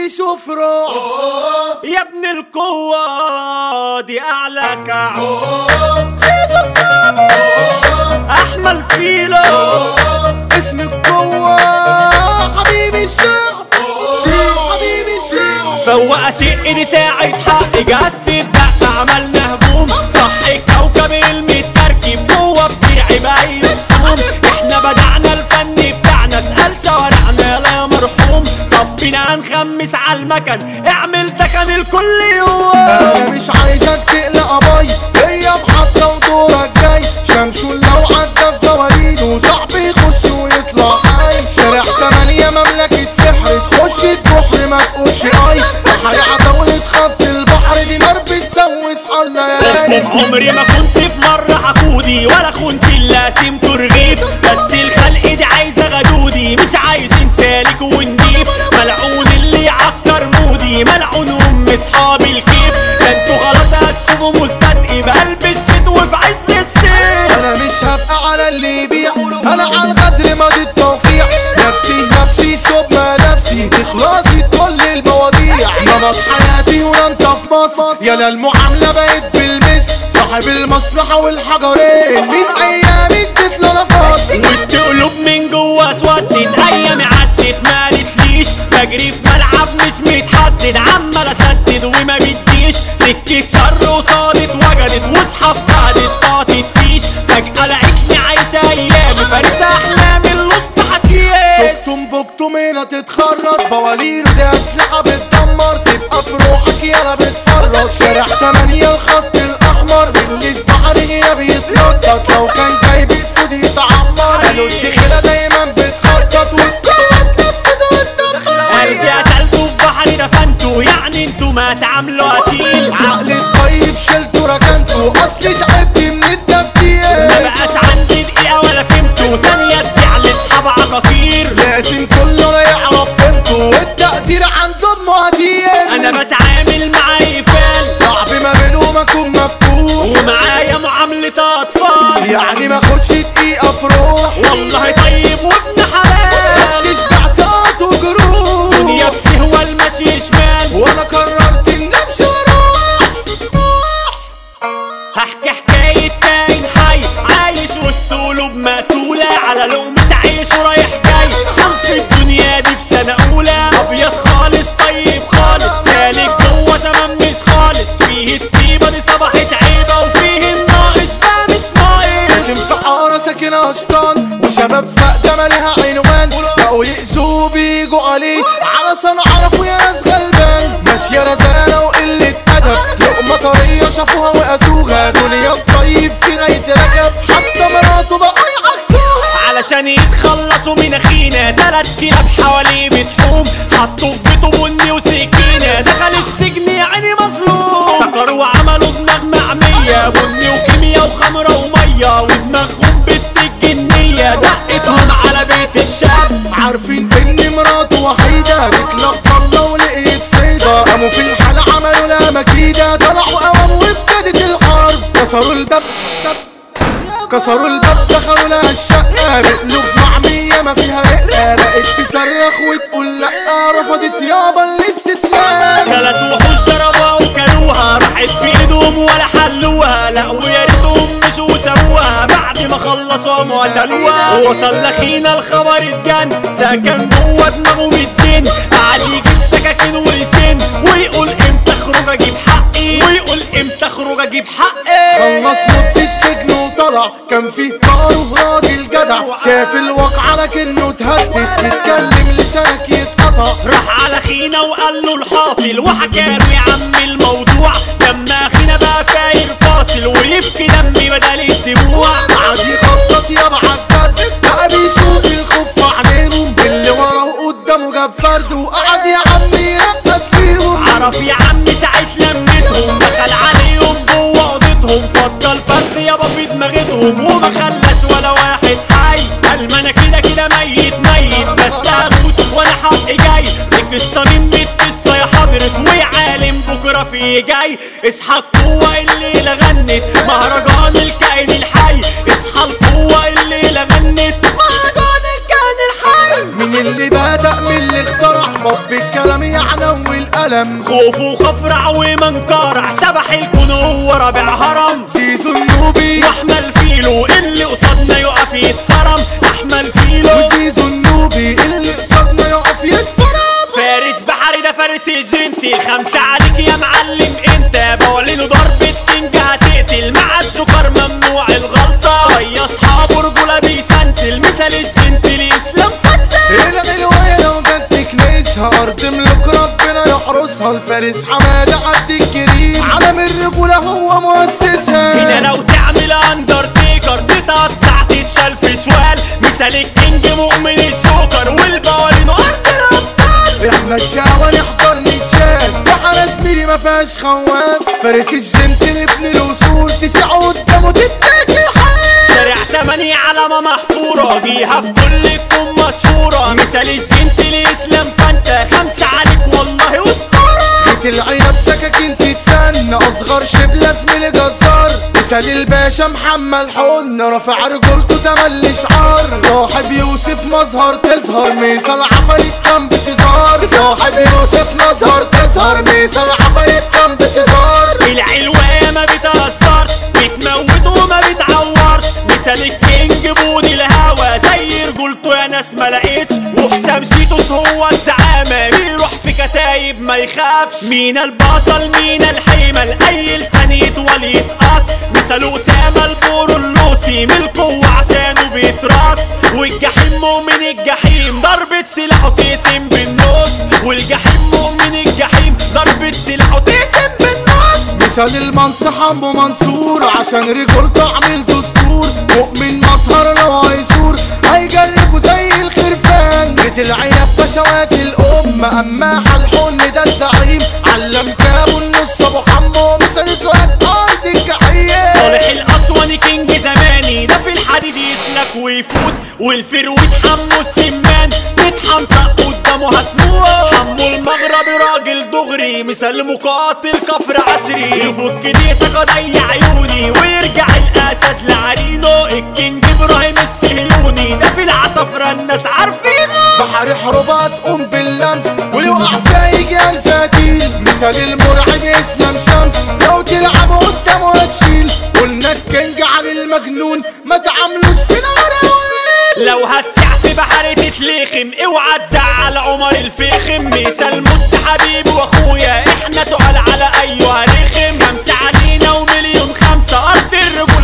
يشوف روح يا ابن القوة دي أعلى كعب أحمل فيلو اسم القوة حبيبي الشعب حبيبي الشعب فوق شق دي ساعة حق جهزت الدق عملنا هجوم صح الكوكب المتركب جوه بترعب أي رسوم احنا بدعنا الفن بتاعنا اسأل شوارعنا لا يا مرحوم طب بينا هنخمس على المكن اعمل دكن الكل يوم انا مش عايزك تقلق اباي هي محطة ودورك جاي شمشون لو عدى بجوالين وصاحبي يخش ويطلع عاي شارع تمانية مملكة سحر تخش البحر ما تقولش اي حياة دولة خط البحر دي نار بتسوس على الليالي عمري ما كنت في مرة حقودي ولا خنت الا سمت رغيف بس الخلق دي عايزة غدودي مش عايزين سالك ونضيف ملعون اللي يعكر مودي ملعون ام اصحابي الخيف ده انتوا خلاص هتشوفوا مستسقي بقلب الشت وفي عز السيف انا مش هبقى على اللي يبيع انا على الغدر ماضي التوفيق نفسي نفسي ثم نفسي تخلصي كل المواضيع نمط حياتي وننطف مصر يلا المعاملة بقت بالمثل صاحب المصلحة والحجرين من ايام اديت له نفاض وسط قلوب من جوا اسودت ايام عدت ما قالتليش بجري في ملعب مش متحدد عمال اسدد وما بديش سكة شر وصادت وجدت واصحاب قعدت صاطت فيش فجأة لقيتني عايشة ايامي فارس احلامي الوسط حشيش سكتم بكتم هنا تتخرج بوالين ودي اسلحة بتدمر تبقى في روحك يلا بتفرج شارع تمانية الخط الاحمر اللي في بحر هنا بيتنطط لو كان جايب السود يتعمر قالوا الدخلة دايما بتخطط والقوة تنفذ وتدمر قلبي قتلته في بحري دفنته يعني انتوا ما تعاملوا قتيل عقلي الطيب شلته ركنته اصلي تعبت من التفكير ما بقاش عندي دقيقة ولا فهمته ثانية تبيع لاصحاب عقاقير لازم كله يعرف قيمته والتقدير عنده مهدير انا بتعامل مع ايفان صعب ما بينهم اكون مفتوح ومعايا معاملة اطفال يعني ما خدش دقيقة في روح والله طيب وابن حلال بس شبعت قط وجروح دنيا بتهوى المشي شمال وانا قررت اني امشي واروح هحكي حكاية كائن حي عايش وسط قلوب مقتولة على لقمة عيش ورايح جاي حم في الدنيا دي في سنة أولى أبيض خالص طيب خالص سالك جوه زمان مش خالص فيه الطيبة دي صبحت عيبة وفيه الناقص ده مش ساكن ناقص في حارة ساكن اشطان وشباب فاقدة مالها عنوان بقوا يأذوا بيجوا عليه علشان عرفوا يا ناس غلبان ماشية رزانة وقلة أدب لقمة طرية شافوها وقاسوها دنيا الطيب في غاية ركب حتى مراته بقوا يعكسوها علشان يتخلصوا من اخينا تلات كلاب حواليه بتحوم حطوا في بيته بني وسكينة دخل السجن يا عيني مظلوم سكروا وعملوا دماغ معمية بني وكيميا وخمرة ومية ودماغهم بنت الجنية زقتهم على بيت الشاب عارفين ان مراته وحيدة بكلاب طلة ولقيت سيدة قاموا في الحالة عملوا لها مكيدة طلعوا قوام وابتدت الحرب كسروا الباب كسروا الباب دخلوا لها الشقة بقلوب معمية ما فيها رقة لقيت تصرخ وتقول لأ رفضت يابا الاستسلام تلات وحوش ضربوها وكلوها راحت في ايدهم ولا حلوها لا ويا ريتهم مشوا وسووها بعد ما خلصوا وقتلوها وصل لخينا الخبر اتجن سكن جوه دماغه مدين قعد يجيب سكاكين ويسن ويقول امتى اخرج اجيب حقي ويقول امتى اخرج اجيب حقي خلص مدة سجن وطلع كان فيه طاره راجل جدع شاف الواقع لكنه اتهدد تتكلم لسانك يتقطع راح على خينا وقال له الحاصل وحكاله يا عم الموضوع لما خينا بقى فاير فاصل ويبكي دمي بدل الدموع قعد يخطط يابا عالجد بقى بيشوف الخوف في عينيهم اللي ورا وقدامه جاب فرد وقعد يا عم يرقد فيهم عرف يا عم ساعة لمتهم دخل عليهم جوه اوضتهم فضل فرد يابا في دماغتهم وما خلاش ولا واحد حي قال ما انا كده كده ميت ميت بس هموت وانا حقي جاي دي قصة من بيت قصة يا حضرة وعالم بكرة في جاي اصحى القوة الليلة غنت مهرجان الكائن الحي اصحى القوة الليلة غنت مهرجان الكائن الحي من اللي بدأ من اللي اخترع رب الكلام يعني والقلم خوف وخفرع ومنكرع سبح الكون هو رابع هرم زيزو النوبي واحمل فيلو اللي قصادنا يقف يتفرم احمل فيلو وزيزو النوبي اللي قصادنا يقف يتفرم فارس بحري ده فارس الجنتي خمسة عليك يا معلم انت بولينه ضربة كينج هتقتل مع السكر ممنوع الغلطة ويا اصحابه رجولة بيسنتل مثال الجنتل اسلام فتة العلوية لو جت كنيسها أرض ملوك ربنا يحرسها الفارس حمادة عبد الكريم علم الرجولة هو مؤسسها هنا لو تعمل اندرتيكر تتقطع تتشال في سوال مثال الكينج مؤمن الجوكر والبوالينو ارض الابطال احنا الشعوى نحضر نتشاف وحنا زميلي ما فيهاش خواف فارس الجنتل ابن الوصول تسع قدامه تتاكل حال شارع تمانية علامة محفورة بيها في كل الكون مشهورة مثال الجنتل اسلام فانتا خمسة عليك والله اسطورة بيت العنب سكاكين تتسنى اصغر شبلة زميلي جزار مثال الباشا محمد حن رافع رجولته تملي شعار صاحب يوسف مظهر تظهر مثال عفاريت كان بشزار صاحب يوسف مظهر تظهر مثال عفاريت كان بشزار العلوية ما بتأثرش بتموت وما بتعورش مثال الكينج بودي الهوا زي رجولته يا ناس ما لقيتش وحسام شيتوس هو الزعامة بيروح في كتايب ما يخافش مين البصل مين الحيمة اي لسان يطول يتقص مثال اسامة البورو اللوسي من القوة عشانه بيتراس والجحيم مؤمن الجحيم ضربة سلاحه تقسم بالنص والجحيم مؤمن الجحيم ضربة سلاحه تقسم بالنص مثال المنصح ابو منصور عشان رجولته عامل دستور مؤمن مظهر لو هيزور هيجربوا زي الخرفان بيت العنب بشوات الام اما حلحون ده الزعيم علم كابو النص ابو حمو مثال سواد ارض الجحيم صالح الاسواني كينج زماني ده في الحديد يسلك ويفوت والفرويد حمو السمان تتحنطق قدامه هتموت حمو المغربي راجل دغري مثال مقاتل كفر عشري يفك ديتك ضيع عيوني ويرجع الاسد لعرينه الكينج ابراهيم السهيوني ده في العصفرة الناس عارفينه بحر حروبات قوم باللمس ويوقع فيها يجي الفتيل مثال المرعب اسلام شمس لو تلعب قدامه هتشيل قلنا الكنج على المجنون ما تعاملوش في نار أولاد. لو هتسع في بحر تتلخم اوعى تزعل عمر الفخم مثال مت حبيبي واخويا احنا تقال على ايها رخم خمسة علينا ومليون خمسة ارض الرجولة